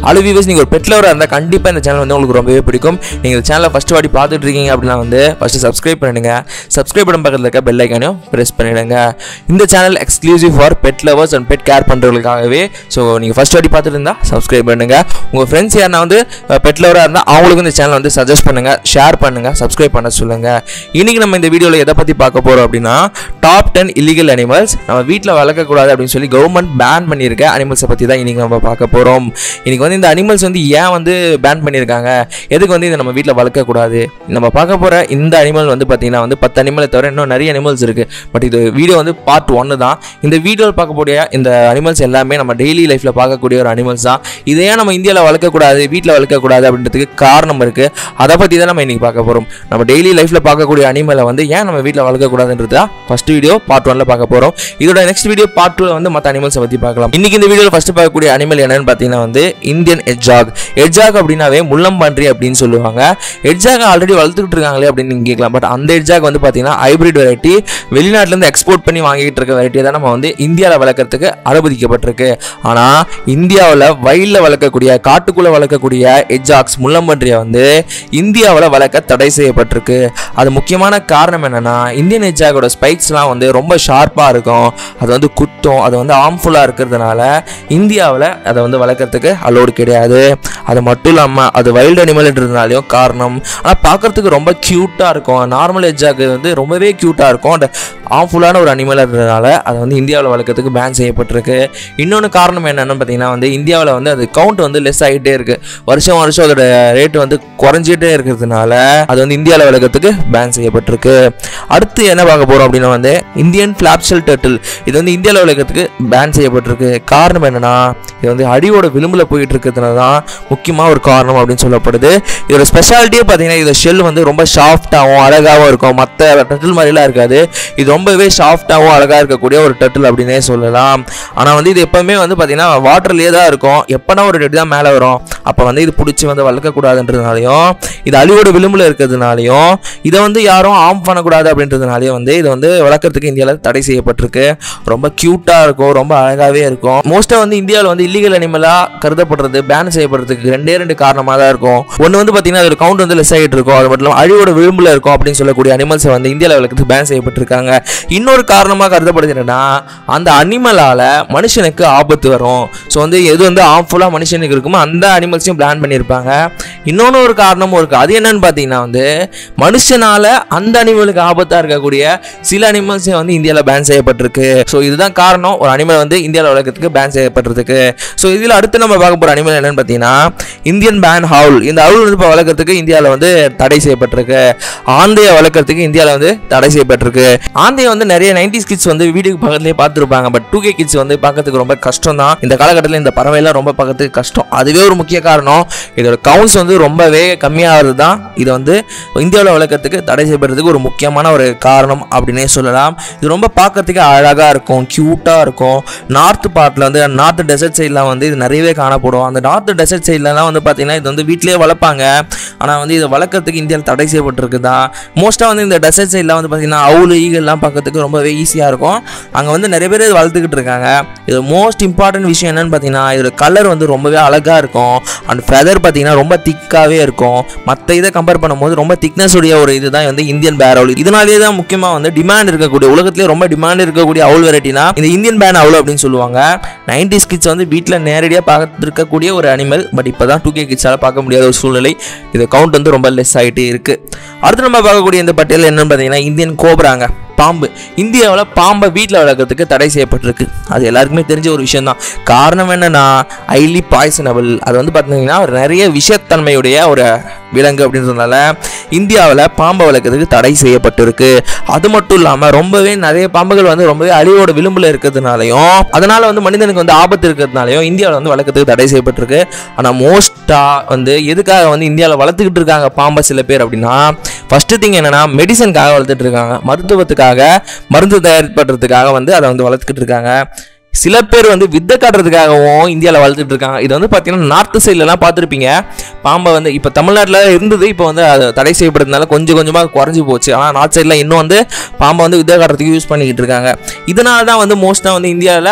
அலு viewers நீங்கள் ஒரு bed லவராக இருந்தால் கண்டிப்பாக இந்த சேனல் வந்து உங்களுக்கு ரொம்பவே பிடிக்கும் நீங்கள் இந்த சேனலை ஃபஸ்ட் வாட்டி பார்த்துட்டு இருக்கீங்க அப்படின்னா வந்து ஃபஸ்ட்டு சப்ஸ்கிரைப் பண்ணிடுங்க சப்ஸ்கிரைப் பண்ண பக்கத்தில் இருக்க பெல் ஐக்கானையும் ப்ரெஸ் பண்ணிடுங்க இந்த channel exclusive for pet lovers and pet care பண்ணுறவங்களுக்காகவே ஸோ நீங்கள் ஃபஸ்ட் வாட்டி பார்த்துட்டு இருந்தால் சப்ஸ்கிரைப் பண்ணுங்கள் உங்கள் ஃப்ரெண்ட்ஸ் யாருன்னா வந்து பெட் லவராக இருந்தால் அவங்களுக்கு இந்த சேனல் வந்து சஜஸ்ட் பண்ணுங்கள் ஷேர் பண்ணுங்கள் சப்ஸ்கிரைப் பண்ண சொல்லுங்கள் இன்றைக்கி நம்ம இந்த வீடியோவில் எதை பற்றி பார்க்க போகிறோம் அப்படின்னா டாப் டென் இல்லீகல் அனிமல்ஸ் நம்ம வீட்டில் வளர்க்கக்கூடாது அப்படின்னு சொல்லி கவர்மெண்ட் பேன் பண்ணியிருக்க அனிமல்ஸை பற்றி தான் இன்றைக்கி நம்ம பார்க்க போகிறோம் இன்றைக்கி வந்து இந்த அனிமல்ஸ் வந்து ஏன் வந்து பேன் பண்ணியிருக்காங்க எதுக்கு வந்து இதை நம்ம வீட்டில் வளர்க்கக்கூடாது நம்ம பார்க்க போகிற இந்த அனிமல் வந்து பார்த்திங்கன்னா வந்து பத்து அனிமலை தவிர இன்னும் நிறைய அனிமல்ஸ் இருக்குது பட் இது வீடியோ வந்து பார்ட் ஒன்று தான் இந்த வீடியோவில் பார்க்கக்கூடிய இந்த அனிமல்ஸ் எல்லாமே நம்ம டெய்லி லைஃப்பில் பார்க்கக்கூடிய ஒரு அனிமல்ஸ் தான் இதை ஏன் நம்ம இந்தியாவில் வளர்க்கக்கூடாது வீட்டில் வளர்க்கக்கூடாது அப்படின்றதுக்கு காரணம் இருக்குது அதை பற்றி தான் நம்ம இன்றைக்கி பார்க்க போகிறோம் நம்ம டெய்லி லைஃப்பில் பார்க்கக்கூடிய அனிமலை வந்து ஏன் நம்ம வீட்டில் வளர்க்கக்கூடாதுன்றது தான் ஃபஸ்ட் வீடியோ பார்ட் ஒன்ல பார்க்க போகிறோம் இதோட நெக்ஸ்ட் வீடியோ பார்ட் டூவில் வந்து மற்ற அனிமல்ஸை பற்றி பார்க்கலாம் இன்றைக்கி இந்த வீடியோவில் ஃபஸ்ட்டு பார்க்கக்கூடிய அனிமல் என்னன்னு பார்த்தீங்கன்னா வந்து இந்தியன் எட்ஜாக் எட்ஜாக் அப்படின்னாவே முள்ளம்பான்றி அப்படின்னு சொல்லுவாங்க எட்ஜாக் ஆல்ரெடி வளர்த்துக்கிட்டு இருக்காங்களே அப்படின்னு நீங்கள் கேட்கலாம் பட் அந்த எட்ஜாக் வந்து பார்த்தீங்கன்னா ஹைபிரிட் வெரைட்டி வெளிநாட்டிலேருந்து எக்ஸ்போர்ட் பண்ணி வாங்கிட்டு இருக்க வெரைட்டி தான் நம்ம வந்து இந்தியாவில் வளர்க்குறதுக்கு அனுமதிக்கப்பட்டிருக்கு ஆனால் இந்தியாவில் வயலில் வளர்க்கக்கூடிய காட்டுக்குள்ளே வளர்க்கக்கூடிய எட்ஜாக்ஸ் முள்ளம்பன்றியை வந்து இந்தியாவில் வளர்க்க தடை செய்யப்பட்டிருக்கு அது முக்கியமான காரணம் என்னென்னா இந்தியன் எட்ஜாகோட ஸ்பைக்ஸ்லாம் வந்து ரொம்ப ஷார்ப்பாக இருக்கும் அது வந்து குத்தும் அது வந்து ஆர்ம்ஃபுல்லாக இருக்கிறதுனால இந்தியாவில் அதை வந்து வளர்க்குறதுக்கு அலோடு கிடையாது அது மட்டும் இல்லாமல் அது வைல்டு அனிமல்ன்றதுனாலையும் காரணம் ஆனால் பார்க்குறதுக்கு ரொம்ப க்யூட்டாக இருக்கும் நார்மல் எட்ஜாக்கு வந்து ரொம்பவே க்யூட்டாக இருக்கும் அந்த ஆர்ம்ஃபுல்லான ஒரு அனிமல் இருக்கிறதுனால அதை வந்து இந்தியாவில் வளர்க்கறதுக்கு பேன் செய்யப்பட்டிருக்கு இன்னொன்று காரணம் என்னென்னு பார்த்தீங்கன்னா வந்து இந்தியாவில் வந்து அது கவுண்ட் வந்து லெஸ் ஆகிட்டே இருக்குது வருஷம் வருஷம் அதோட ரேட்டு வந்து குறைஞ்சிட்டே இருக்கிறதுனால அது வந்து இந்தியாவில் வளர்க்கறதுக்கு பேன் செய்யப்பட்டிருக்கு அடுத்து என்ன பார்க்க போகிறோம் அப்படின்னா வந்து இந்தியன் ஃப்ளாப்ஷல் டர்ட்டில் இது வந்து இந்தியாவில் வளர்க்கறதுக்கு பேன் செய்யப்பட்டிருக்கு காரணம் என்னென்னா இது வந்து அடியோட விளிம்பில் போயிட்டு இருக்கிறதுனால தான் முக்கியமாக ஒரு காரணம் அப்படின்னு சொல்லப்படுது இதோட ஸ்பெஷாலிட்டியே பார்த்தீங்கன்னா இதோட ஷெல் வந்து ரொம்ப சாஃப்டாகவும் அழகாகவும் இருக்கும் மற்ற டர்ட்டில் மாதிரிலாம் இருக்காது இது ரொம்பவே சாஃப்டாகவும் அழகாக இருக்கக்கூடிய ஒரு டர்ட்டில் அப்படின்னே சொல்லலாம் ஆனால் வந்து இது எப்போவுமே வந்து பார்த்தீங்கன்னா வாட்டர்லேயே தான் இருக்கும் எப்போனா ஒரு டெட் தான் மேலே வரும் அப்போ வந்து இது பிடிச்சி வந்து வளர்க்கக்கூடாதுன்றதுனாலையும் இது அழிவோட விளிம்பில் இருக்கிறதுனாலையும் இதை வந்து யாரும் ஆம் பண்ணக்கூடாது அப்படின்றதுனாலையும் வந்து இது வந்து வளர்க்குறதுக்கு இந்தியாவில் தடை செய்யப்பட்டிருக்கு ரொம்ப க்யூட்டாக இருக்கும் ரொம்ப அழகாகவே இருக்கும் மோஸ்ட்டாக வந்து இந்தியாவில் வந்து இல்லீகல் அனிமலாக கருதப்படுறது பேன் செய்யப்படுறதுக்கு ரெண்டே ரெண்டு காரணமாக தான் இருக்கும் ஒன்று வந்து பார்த்தீங்கன்னா அதோட கவுண்ட் வந்து லெஸ் ஆகிட்டு இருக்கும் அது மட்டும் இல்லாமல் அழிவோட விளிம்பில் இருக்கும் அப்படின்னு சொல்லக்கூடிய அனிமல்ஸை வந்து இந்தியாவில் வளர்க்கறதுக்கு பேன் செய்யப்பட்டிருக்காங்க இன்னொரு காரணமாக கருதப்படுது என்னன்னா அந்த அனிமலால் மனுஷனுக்கு ஆபத்து வரும் ஸோ வந்து எது வந்து ஆர்ம்ஃபுல்லாக மனுஷனுக்கு இருக்குமோ அந்த அனிமல்ஸையும் பிளான் பண்ணியிருப்பாங்க இன்னொன்று ஒரு காரணமும் இருக்குது அது என்னன்னு பார்த்தீங்கன்னா வந்து மனுஷனால் அந்த அனிமலுக்கு ஆபத்தாக இருக்கக்கூடிய சில அனிமல்ஸையும் வந்து இந்தியாவில் பேன் செய்யப்பட்டிருக்கு ஸோ இதுதான் காரணம் ஒரு அனிமல் வந்து இந்தியாவில் வளர்க்கறதுக்கு பேன் செய்யப்பட்டிருக்கு ஸோ இதில் அடுத்து நம்ம பார்க்க போகிற அனிமல் என்னன்னு பார்த்தீங்கன்னா இந்தியன் பேன் ஹவுல் இந்த ஹவுல் வந்து இப்போ வளர்க்கறதுக்கு இந்தியாவில் வந்து தடை செய்யப்பட்டிருக்கு ஆந்தையை வளர்க்கறதுக்கு இந்தியாவில் வந்து தடை செய்யப்பட்டிருக்கு ஆந்தையை வந்து நிறைய நைன்டிஸ் கிட்ஸ் வந்து வீட்டுக்கு பக்கத்துலேயே பார்த்துருப்பாங்க பட் டூ கே கிட்ஸ் வந்து பார்க்கறதுக்கு ரொம்ப கஷ்டம் தான் இந்த காலகட்டத்தில் இந்த பறவைலாம் ரொம்ப பார்க்கறதுக்கு கஷ்டம் அதுவே ஒரு முக்கிய காரணம் இதோட கவுண்ட்ஸ் வந்து ரொம்பவே கம்மியாகிறது தான் இது வந்து இந்தியாவில் வளர்க்கறதுக்கு தடை செய்யப்படுறதுக்கு ஒரு முக்கியமான ஒரு காரணம் அப்படின்னே சொல்லலாம் இது ரொம்ப பார்க்கறதுக்கு அழகாக இருக்கும் க்யூட்டாக இருக்கும் நார்த் பார்ட்டில் வந்து நார்த் டெசர்ட் சைட்லாம் வந்து இது நிறையவே காணப்படும் அந்த நார்த் டெசர்ட் சைட்லலாம் வந்து பார்த்தீங்கன்னா இது வந்து வீட்டிலேயே வளர்ப்பாங்க ஆனால் வந்து இதை வளர்க்கறதுக்கு இந்தியாவில் தடை செய்யப்பட்டிருக்கு தான் மோஸ்ட்டாக வந்து இந்த டெசர்ட் சைட்லாம் வந்து பார்த்தீங்கன்னா அவுல் ஈகல்லாம் பார்க்கறதுக்கு ரொம்பவே ஈஸியாக இருக்கும் அங்கே வந்து நிறைய பேர் இது வளர்த்துக்கிட்டு இருக்காங்க இது மோஸ்ட் இம்பார்ட்டன்ட் விஷயம் என்னன்னு பார்த்தீங்கன்னா இதோட கலர் வந்து ரொம்பவே அழகாக இருக்கும் அண்ட் ஃபெதர் பார்த்தீங்கன்னா ரொம்ப திக்காகவே இருக்கும் மற்ற இதை கம்பேர் பண்ணும்போது ரொம்ப திக்னஸ் உடைய ஒரு இதுதான் வந்து இந்தியன் பேர் அவுல் இதனாலேயே தான் முக்கியமாக வந்து டிமாண்ட் இருக்கக்கூடிய உலகத்திலே ரொம்ப டிமாண்ட் இருக்கக்கூடிய அவுல் வெரைட்டினா இந்த இந்தியன் பேன் அவுல் அப்படின்னு சொல்லுவாங்க நைன்டிஸ் கிட்ஸ் வந்து வீட்டில் நேரடியாக பார்த்துருக்கக்கூடிய ஒரு அனிமல் பட் இப்போ தான் டூ கே கிட்ஸால் பார்க்க முடியாத ஒரு சூழ்நிலை இது கவுண்ட் வந்து ரொம்ப லெஸ் ஆகிட்டே இருக்குது அடுத்து நம்ம பார்க்கக்கூடிய இந்த பட்டியல் என்னன்னு பார்த்தீங்கன்னா இந்தியன் கோப்ராங்க பாம்பு இந்தியாவில் பாம்பை வீட்டில் வளர்க்கறதுக்கு தடை செய்யப்பட்டிருக்கு அது எல்லாருக்குமே தெரிஞ்ச ஒரு விஷயம் தான் காரணம் என்னன்னா ஹைலி பாய்சனபிள் அது வந்து பார்த்தீங்கன்னா நிறைய விஷத்தன்மையுடைய ஒரு விலங்கு அப்படின்றதுனால இந்தியாவில் பாம்பை வளர்க்கறதுக்கு தடை செய்யப்பட்டிருக்கு அது மட்டும் இல்லாமல் ரொம்பவே நிறைய பாம்புகள் வந்து ரொம்பவே அழிவோட விளிம்பில் இருக்கிறதுனாலையும் அதனால வந்து மனிதனுக்கு வந்து ஆபத்து இருக்கிறதுனாலையும் இந்தியாவில் வந்து வளர்க்கறதுக்கு தடை செய்யப்பட்டிருக்கு ஆனால் மோஸ்ட்டாக வந்து எதுக்காக வந்து இந்தியாவில் வளர்த்துக்கிட்டு இருக்காங்க பாம்பை சில பேர் அப்படின்னா ஃபஸ்ட்டு திங் என்னன்னா மெடிசனுக்காக வளர்த்துட்டு இருக்காங்க மருத்துவத்துக்காக மருந்து தயாரிப்படுறதுக்காக வந்து அதை வந்து வளர்த்துக்கிட்டு இருக்காங்க சில பேர் வந்து வித்தை காட்டுறதுக்காகவும் இந்தியாவில் வளர்த்துட்டு இருக்காங்க இது வந்து பார்த்தீங்கன்னா நார்த் சைட்லலாம் பார்த்துருப்பீங்க பாம்பை வந்து இப்போ தமிழ்நாட்டில் இருந்தது இப்போ வந்து அது தடை செய்யப்படுறதுனால கொஞ்சம் கொஞ்சமாக குறைஞ்சி போச்சு ஆனால் நார்த் சைடில் இன்னும் வந்து பாம்பை வந்து வித்தை காட்டுறதுக்கு யூஸ் பண்ணிக்கிட்டு இருக்காங்க இதனால தான் வந்து மோஸ்ட்டாக வந்து இந்தியாவில்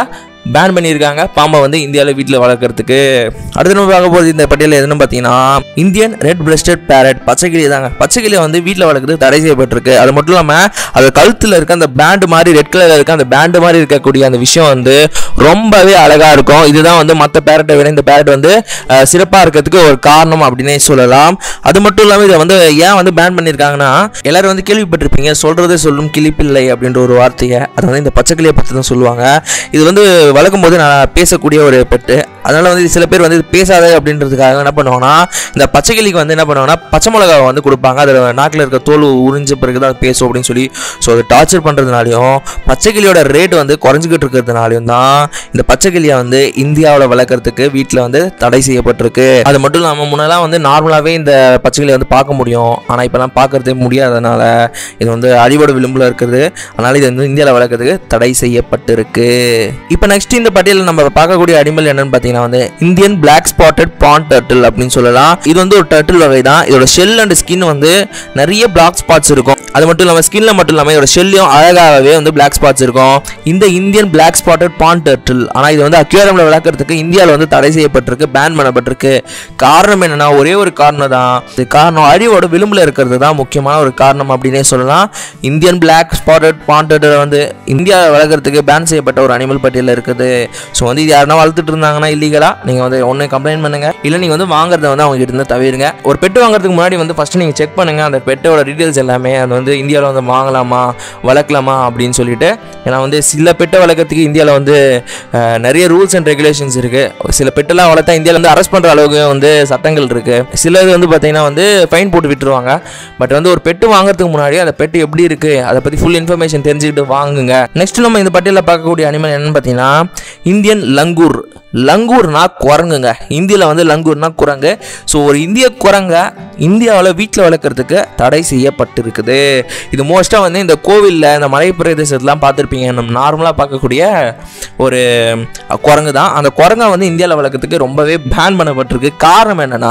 பேன் பண்ணியிருக்காங்க பாம்பை வந்து இந்தியாவில் வீட்டில் வளர்க்குறதுக்கு அடுத்து நம்ம பார்க்க போகிறது இந்த பட்டியலில் எதுன்னு பார்த்தீங்கன்னா இந்தியன் ரெட் பிரஸ்டட் பேரட் பச்சைக்கிளி தாங்க பச்சைக்கிளியை வந்து வீட்டில் வளர்க்குறது தடை செய்யப்பட்டிருக்கு அது மட்டும் இல்லாமல் அது கழுத்தில் இருக்க அந்த பேண்டு மாதிரி ரெட் கலரில் இருக்க அந்த பேண்டு மாதிரி இருக்கக்கூடிய அந்த விஷயம் வந்து ரொம்பவே அழகாக இருக்கும் இதுதான் வந்து மற்ற பேரட்டை விட இந்த பேரட் வந்து சிறப்பாக இருக்கிறதுக்கு ஒரு காரணம் அப்படின்னே சொல்லலாம் அது மட்டும் இல்லாமல் இதை வந்து ஏன் வந்து பேன் பண்ணியிருக்காங்கன்னா எல்லாரும் வந்து கேள்விப்பட்டிருப்பீங்க சொல்கிறதே சொல்லும் கிளிப்பிள்ளை அப்படின்ற ஒரு வார்த்தையை அது வந்து இந்த பச்சைக்கிளியை பற்றி தான் சொல்லுவாங்க இது வந்து வளர்க்கும் போது நான் பேசக்கூடிய ஒரு பெட்டு அதனால வந்து சில பேர் வந்து இது பேசாத அப்படின்றதுக்காக என்ன பண்ணுவாங்கன்னா இந்த பச்சைக்கிளிக்கு வந்து என்ன பண்ணுவாங்கன்னா பச்சை மிளகாவை வந்து கொடுப்பாங்க அதில் நாக்கில் இருக்க தோல் உறிஞ்ச பிறகு தான் அது பேசும் அப்படின்னு சொல்லி ஸோ அதை டார்ச்சர் பண்ணுறதுனாலையும் பச்சைக்கிளியோட ரேட் வந்து குறைஞ்சிக்கிட்டு இருக்கிறதுனாலையும் தான் இந்த பச்சைக்கிளியை வந்து இந்தியாவில் வளர்க்குறதுக்கு வீட்டில் வந்து தடை செய்யப்பட்டிருக்கு அது மட்டும் இல்லாமல் முன்னெல்லாம் வந்து நார்மலாகவே இந்த பச்சைக்கிளியை வந்து பார்க்க முடியும் ஆனால் இப்போலாம் பார்க்கறதே முடியாதனால இது வந்து அழிவோட விளிம்பில் இருக்கிறது அதனால் இது வந்து இந்தியாவில் வளர்க்குறதுக்கு தடை செய்யப்பட்டிருக்கு இப்போ நெக்ஸ்ட் இந்த பட்டியலில் நம்ம பார்க்கக்கூடிய அனிமல் என்னன்னு பார்த்தீங்கன்னா வந்து Indian black spotted pond turtle அப்படின்னு சொல்லலாம் இது வந்து ஒரு டர்ட்டில் வகை தான் இதோட ஷெல் அண்ட் ஸ்கின் வந்து நிறைய பிளாக் ஸ்பாட்ஸ் இருக்கும் அது மட்டும் இல்லாமல் ஸ்கின்ல மட்டும் இல்லாமல் இதோட ஷெல்லையும் அழகாகவே வந்து பிளாக் ஸ்பாட்ஸ் இருக்கும் இந்த Indian black spotted pond turtle ஆனால் இது வந்து அக்யூரமில் வளர்க்குறதுக்கு இந்தியாவில் வந்து தடை செய்யப்பட்டிருக்கு பேன் பண்ணப்பட்டிருக்கு காரணம் என்னன்னா ஒரே ஒரு காரணம் தான் இது காரணம் அழிவோட விளிம்பில் இருக்கிறது தான் முக்கியமான ஒரு காரணம் அப்படின்னே சொல்லலாம் Indian black spotted pond turtle வந்து இந்தியாவில் வளர்க்குறதுக்கு பேன் செய்யப்பட்ட ஒரு அனிமல் பட்டியலில் இருக்குது ஸோ வந்து இது யாருன்னா வளர்த்துட்டு இருந்தாங்கன்னா இல்லீகலாக நீங்கள் வந்து ஒன்று கம்ப்ளைண்ட் பண்ணுங்க இல்லை நீங்கள் வந்து வாங்குறத வந்து அவங்க கிட்ட இருந்து தவிருங்க ஒரு பெட்டு வாங்குறதுக்கு முன்னாடி வந்து ஃபஸ்ட்டு நீங்கள் செக் பண்ணுங்க அந்த பெட்டோட டீட்டெயில்ஸ் எல்லாமே அது வந்து இந்தியாவில் வந்து வாங்கலாமா வளர்க்கலாமா அப்படின்னு சொல்லிட்டு ஏன்னா வந்து சில பெட்டை வளர்க்கறதுக்கு இந்தியாவில் வந்து அஹ், நிறைய ரூல்ஸ் அண்ட் ரெகுலேஷன்ஸ் இருக்குது சில பெட்டெல்லாம் வளர்த்தா இந்தியாவில் வந்து அரெஸ்ட் பண்ணுற அளவுக்கு வந்து சட்டங்கள் இருக்குது சிலது வந்து பார்த்தீங்கன்னா வந்து ஃபைன் போட்டு விட்டுருவாங்க பட் வந்து ஒரு பெட்டு வாங்குறதுக்கு முன்னாடி அந்த பெட்டு எப்படி இருக்குது அதை பற்றி ஃபுல் இன்ஃபர்மேஷன் தெரிஞ்சுக்கிட்டு வாங்குங்க நெக்ஸ்ட் நம்ம இந்த பட்டியலில் பார்க்கக்கூடிய அனிமல் என்னன்னு பார்த்தீங்கன்னா இந்தியன் லங்கூர் லங்கூர்னா குரங்குங்க இந்தியாவில் வந்து லங்கூர்னா குரங்கு ஸோ ஒரு இந்திய குரங்கை இந்தியாவில் வீட்டில் வளர்க்குறதுக்கு தடை செய்யப்பட்டிருக்குது இது மோஸ்ட்டாக வந்து இந்த கோவிலில் இந்த மலை பிரதேசத்துலாம் பார்த்துருப்பீங்க நம்ம நார்மலாக பார்க்கக்கூடிய ஒரு குரங்கு தான் அந்த குரங்கை வந்து இந்தியாவில் வளர்க்குறதுக்கு ரொம்பவே பேன் பண்ணப்பட்டிருக்கு காரணம் என்னன்னா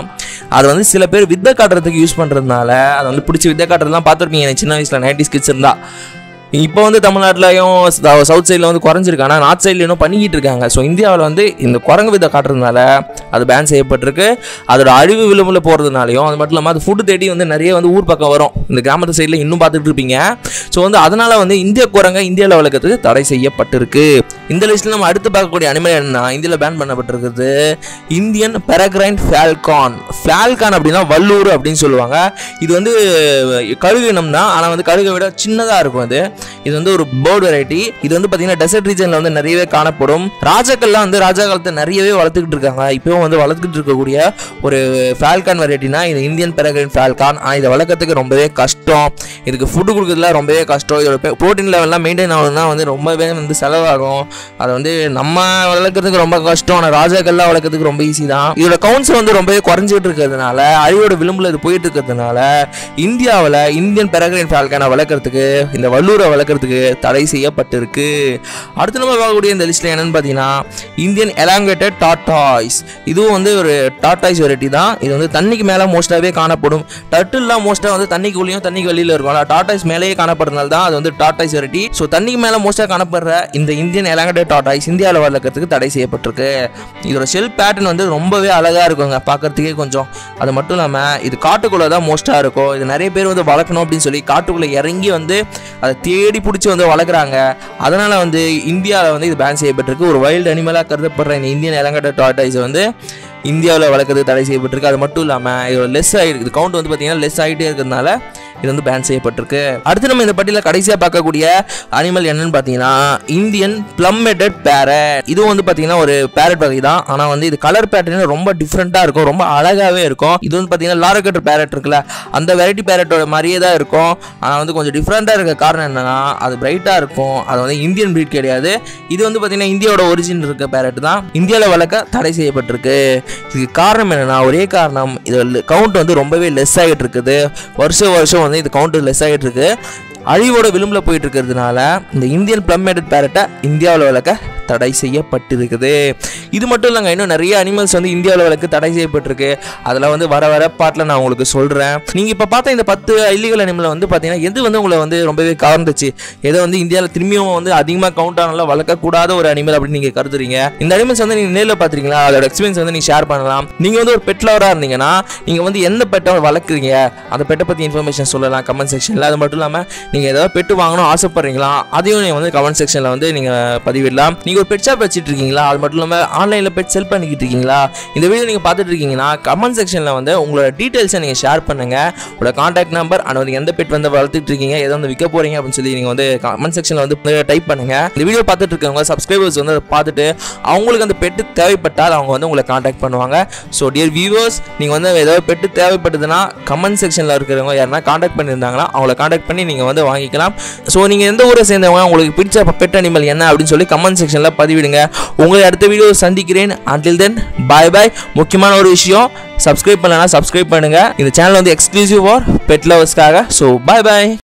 அது வந்து சில பேர் வித்தை காட்டுறதுக்கு யூஸ் பண்ணுறதுனால அதை வந்து பிடிச்சி வித்தை காட்டுறதுலாம் பார்த்துருப்பீங்க எனக்கு சின்ன வயசில் நைன்டி கிட்ஸ் இருந்தா இப்போ வந்து தமிழ்நாட்டிலையும் சவுத் சைடில் வந்து குறைஞ்சிருக்கு ஆனால் நார்த் சைடில் இன்னும் பண்ணிக்கிட்டு இருக்காங்க ஸோ இந்தியாவில் வந்து இந்த குரங்கு விதை காட்டுறதுனால அது பேன் செய்யப்பட்டிருக்கு அதோட அழிவு விளிம்பில் போகிறதுனாலையும் அது மட்டும் இல்லாமல் அது ஃபுட்டு தேடி வந்து நிறைய வந்து ஊர் பக்கம் வரும் இந்த கிராமத்து சைடில் இன்னும் பார்த்துட்டு இருப்பீங்க ஸோ வந்து அதனால் வந்து இந்திய குரங்கை இந்தியாவில் வளர்க்கறதுக்கு தடை செய்யப்பட்டிருக்கு இந்த லிஸ்ட்டில் நம்ம அடுத்து பார்க்கக்கூடிய அனிமல் என்னன்னா இந்தியாவில் பேன் பண்ணப்பட்டிருக்கிறது இந்தியன் பெரக்ரைன் ஃபால்கான் ஃபால்கான் அப்படின்னா வல்லூர் அப்படின்னு சொல்லுவாங்க இது வந்து கழுகு இனம் தான் ஆனால் வந்து கழுகை விட சின்னதாக இருக்கும் அது இது வந்து ஒரு பேர்ட் வெரைட்டி இது வந்து பார்த்தீங்கன்னா டெசர்ட் ரீஜனில் வந்து நிறையவே காணப்படும் ராஜாக்கள்லாம் வந்து ராஜா காலத்தை நிறையவே வளர்த்துக்கிட்டு இருக்காங்க இப்போவும் வந்து வளர்த்துக்கிட்டு இருக்கக்கூடிய ஒரு ஃபால்கான் வெரைட்டினா இது இந்தியன் பெரகின் ஃபால்கான் ஆனால் இதை வளர்க்கறதுக்கு ரொம்பவே கஷ்டம் இதுக்கு ஃபுட்டு கொடுக்குறதுல ரொம்பவே கஷ்டம் இதோட ப்ரோட்டீன் லெவல்லாம் மெயின்டைன் ஆகணும்னா வந்து ரொம்பவே வந்து செலவாகும் அதை வந்து நம்ம வளர்க்கறதுக்கு ரொம்ப கஷ்டம் ஆனால் ராஜாக்கள்லாம் வளர்க்கறதுக்கு ரொம்ப ஈஸி தான் இதோட கவுன்ஸ் வந்து ரொம்பவே குறைஞ்சிட்டு இருக்கிறதுனால அழிவோட விளிம்பில் இது போயிட்டு இருக்கிறதுனால இந்தியாவில் இந்தியன் பெரகின் ஃபால்கானை வளர்க்கறதுக்கு இந்த வல்லூரை வளர்க்கறதுக்கு தடை செய்யப்பட்டிருக்கு அடுத்து நம்ம பார்க்கக்கூடிய இந்த லிஸ்ட்டில் என்னன்னு பார்த்தீங்கன்னா இந்தியன் எலாங்கேட்டட் டாட்டாய்ஸ் இதுவும் வந்து ஒரு டாட்டாய்ஸ் வெரைட்டி தான் இது வந்து தண்ணிக்கு மேலே மோஸ்ட்டாகவே காணப்படும் டர்ட்டில்லாம் மோஸ்ட்டாக வந்து தண்ணிக்குள்ளேயும் தண்ணிக்கு வெளியில் இருக்கும் ஆனால் டாட்டாய்ஸ் மேலேயே காணப்படுறதுனால தான் அது வந்து டாட்டாய்ஸ் வெரைட்டி ஸோ தண்ணிக்கு மேலே மோஸ்ட்டாக காணப்படுற இந்த இந்தியன் எலாங்கேட்டட் டாட்டாய்ஸ் இந்தியாவில் வளர்க்கறதுக்கு தடை செய்யப்பட்டிருக்கு இதோட ஷெல் பேட்டர்ன் வந்து ரொம்பவே அழகாக இருக்குங்க பார்க்கறதுக்கே கொஞ்சம் அது மட்டும் இல்லாமல் இது காட்டுக்குள்ளே தான் மோஸ்ட்டாக இருக்கும் இது நிறைய பேர் வந்து வளர்க்கணும் அப்படின்னு சொல்லி காட்டுக்குள்ளே இறங்கி வந்து அதை தேடி பிடிச்சி வந்து வளர்க்குறாங்க அதனால் வந்து இந்தியாவில் வந்து இது பேன் செய்யப்பட்டிருக்கு ஒரு வைல்டு அனிமலாக கருதப்படுற இந்த இந்தியன் எலங்கட்ட டாட்டாய்ஸை வந்து இந்தியாவில் வளர்க்குறது தடை செய்யப்பட்டிருக்கு அது மட்டும் இல்லாமல் இதோட லெஸ் ஆகிருக்கு இது கவுண்ட் வந்து பார்த்தீங்கன்னா லெஸ் ஆகிட்டே இருக்கிறதுனால இது வந்து பேன் செய்யப்பட்டிருக்கு அடுத்து நம்ம இந்த பட்டியலில் கடைசியாக பார்க்கக்கூடிய அனிமல் என்னன்னு பார்த்தீங்கன்னா இந்தியன் பிளம்மெட்டட் பேரட் இதுவும் வந்து பார்த்தீங்கன்னா ஒரு பேரட் வகை தான் ஆனால் வந்து இது கலர் பேட்டர்ன் ரொம்ப டிஃப்ரெண்ட்டாக இருக்கும் ரொம்ப அழகாகவே இருக்கும் இது வந்து பார்த்தீங்கன்னா லாரக்கட்டர் பேரட் இருக்குல்ல அந்த வெரைட்டி பேரட்டோட மாதிரியே தான் இருக்கும் ஆனால் வந்து கொஞ்சம் டிஃப்ரெண்ட்டாக இருக்க காரணம் என்னன்னா அது பிரைட்டாக இருக்கும் அது வந்து இந்தியன் breed கிடையாது இது வந்து பார்த்தீங்கன்னா இந்தியாவோட ஒரிஜின் இருக்க பேரட் தான் இந்தியாவில் வளர்க்க தடை செய்யப்பட்டிருக்கு இதுக்கு காரணம் என்னன்னா ஒரே காரணம் இது கவுண்ட் வந்து ரொம்பவே லெஸ் ஆகிட்டு இருக்குது வருஷம் வருஷம் வந்து இது கவுண்ட் லெஸ் ஆகிட்டு இருக்கு அழிவோட விளிம்பில் போயிட்டு இருக்கிறதுனால இந்த இந்தியன் பிளம்மேட்டட் பேரட்டை இந்தியாவில் வளர்க்க தடை செய்யப்பட்டிருக்குது இது மட்டும் இல்லைங்க இன்னும் நிறைய அனிமல்ஸ் வந்து இந்தியாவில் வளர்க்க தடை செய்யப்பட்டிருக்கு அதில் வந்து வர வர பாட்டில் நான் உங்களுக்கு சொல்கிறேன் நீங்கள் இப்போ பார்த்த இந்த பத்து இல்லீகல் அனிமலை வந்து பார்த்தீங்கன்னா எது வந்து உங்களை வந்து ரொம்பவே கவர்ந்துச்சு எதை வந்து இந்தியாவில் திரும்பியும் வந்து அதிகமாக கவுண்ட் ஆனால வளர்க்கக்கூடாத ஒரு அனிமல் அப்படின்னு நீங்கள் கருதுறீங்க இந்த அனிமல்ஸ் வந்து நீங்கள் நேரில் பார்த்துருக்கீங்களா அதோட எக்ஸ்பீரியன்ஸ் வந்து நீங்கள் ஷேர் பண்ணலாம் நீங்கள் வந்து ஒரு பெட் லவராக இருந்தீங்கன்னா நீங்கள் வந்து எந்த பெட்டை வளர்க்குறீங்க அந்த பெட்டை பற்றி இன்ஃபர்மேஷன் சொல்லலாம் கமெண்ட் செக்ஷனில் அது மட்டும் இல்லாமல் நீங்கள் ஏதாவது பெட்டு வாங்கணும் ஆசைப்படுறீங்களா அதையும் நீங்கள் வந்து கமெண்ட் செக்ஷனில் வந்து நீங்கள் பதிவிடலாம் நீங்கள் ஒரு பெட் ஷாப் வச்சுட்டு இருக்கீங்களா அது மட்டும் இல்லாமல் ஆன்லைனில் பெட் செல் பண்ணிக்கிட்டு இருக்கீங்களா இந்த வீடியோ நீங்கள் பார்த்துட்டு இருக்கீங்கன்னா கமெண்ட் செக்ஷனில் வந்து உங்களோட டீட்டெயில்ஸை நீங்கள் ஷேர் பண்ணுங்கள் உங்களோட காண்டாக்ட் நம்பர் அண்ட் வந்து எந்த பெட் வந்து வளர்த்துட்டு இருக்கீங்க எதை வந்து விற்க போகிறீங்க அப்படின்னு சொல்லி நீங்கள் வந்து கமெண்ட் செக்ஷனில் வந்து டைப் பண்ணுங்கள் இந்த வீடியோ பார்த்துட்டு இருக்கவங்க சப்ஸ்கிரைபர்ஸ் வந்து அதை பார்த்துட்டு அவங்களுக்கு அந்த பெட்டு தேவைப்பட்டால் அவங்க வந்து உங்களை காண்டாக்ட் பண்ணுவாங்க ஸோ டியர் வியூவர்ஸ் நீங்கள் வந்து ஏதாவது பெட்டு தேவைப்பட்டதுன்னா கமெண்ட் செக்ஷனில் இருக்கிறவங்க யாருன்னா காண்டாக்ட் பண்ணியிருந்தாங்கன்னா அவங்கள காண்டாக்ட் பண்ணி நீங்கள் வந்து வாங்கிக்கலாம் ஸோ நீங்கள் எந்த ஊரை சேர்ந்தவங்க உங்களுக்கு பிடிச்ச பெட் அனிமல் என்ன அப்படின்னு சொல்லி கமெண்ட் செக்ஷனில் பதிவிடுங்க உங்களை அடுத்த வீடியோ சந்திக்கிறேன் அன்டில் தென் பாய் பாய் முக்கியமான ஒரு விஷயம் சப்ஸ்கிரைப் பண்ணலன்னா சப்ஸ்கிரைப் பண்ணுங்கள் இந்த சேனல் வந்து எக்ஸ்க்ளூசிவ் ஃபார் பெட் லவர்ஸ்க்காக ஸோ பாய் பாய்